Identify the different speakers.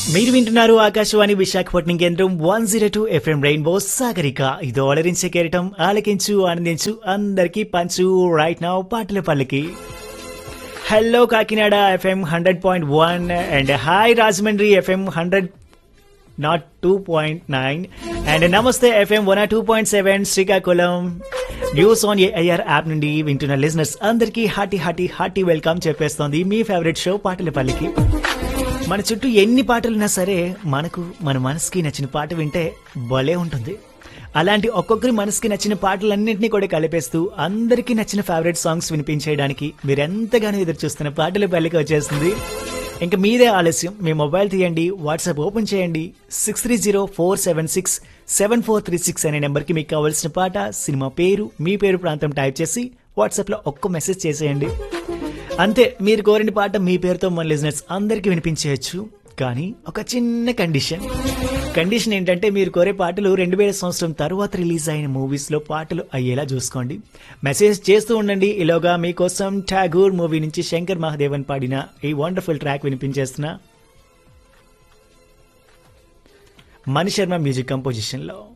Speaker 1: మీరు వింటున్నారు ఆకాశవాణి విశాఖపట్నం కేంద్రం one zero two FM Rainbow Sagarika ఇది అలరించే కేరటం ఆలకించు ఆనందించు అందరికీ పంచు రైట్ నౌ పాటల పల్లకి hello Kakinada FM hundred point one and hi Rajahmundry FM hundred nought two point nine and నమస్తే FM one two point seven Srikakulam news on AIR app నుండి వింటున్న లిజనర్స్ అందరికీ హాటీ హాటీ హాటీ వెల్కమ్ చెప్పేస్తోంది మీ ఫేవరెట్ షో పాటల పల్లికి మన చుట్టూ ఎన్ని పాటలున్నా సరే మనకు మన మనసుకి నచ్చిన పాట వింటే భలే ఉంటుంది అలాంటి ఒక్కొక్కరి మనసుకి నచ్చిన పాటలన్నింటినీ కూడా కలిపేస్తూ అందరికీ నచ్చిన ఫేవరెట్ సాంగ్స్ వినిపించేయడానికి మీరు ఎంతగానో ఎదురు చూస్తున్న పాటల పల్లికి వచ్చేస్తుంది ఇంకా మీదే ఆలస్యం మీ మొబైల్ తీయండి వాట్సాప్ ఓపెన్ చేయండి six three zero four seven six seven four three six అనే నెంబర్కి మీకు కావాల్సిన పాట సినిమా పేరు మీ పేరు ప్రాంతం టైప్ చేసి వాట్సాప్లో ఒక్క మెసేజ్ చేసేయండి అంతే మీరు కోరిన పాట మీ పేరుతో మన లిజనర్స్ అందరికీ వినిపించేయచ్చు కానీ ఒక చిన్న కండిషన్ కండిషన్ ఏంటంటే మీరు కోరే పాటలు రెండు వేల సంవత్సరం తర్వాత రిలీజ్ అయిన మూవీస్లో పాటలు అయ్యేలా చూసుకోండి మెసేజ్ చేస్తూ ఉండండి ఇలాగా మీకోసం ఠాగూర్ మూవీ నుంచి శంకర్ మహాదేవన్ పాడిన ఈ వండర్ఫుల్ ట్రాక్ వినిపించేస్తున్నా మణి శర్మ మ్యూజిక్ కంపోజిషన్లో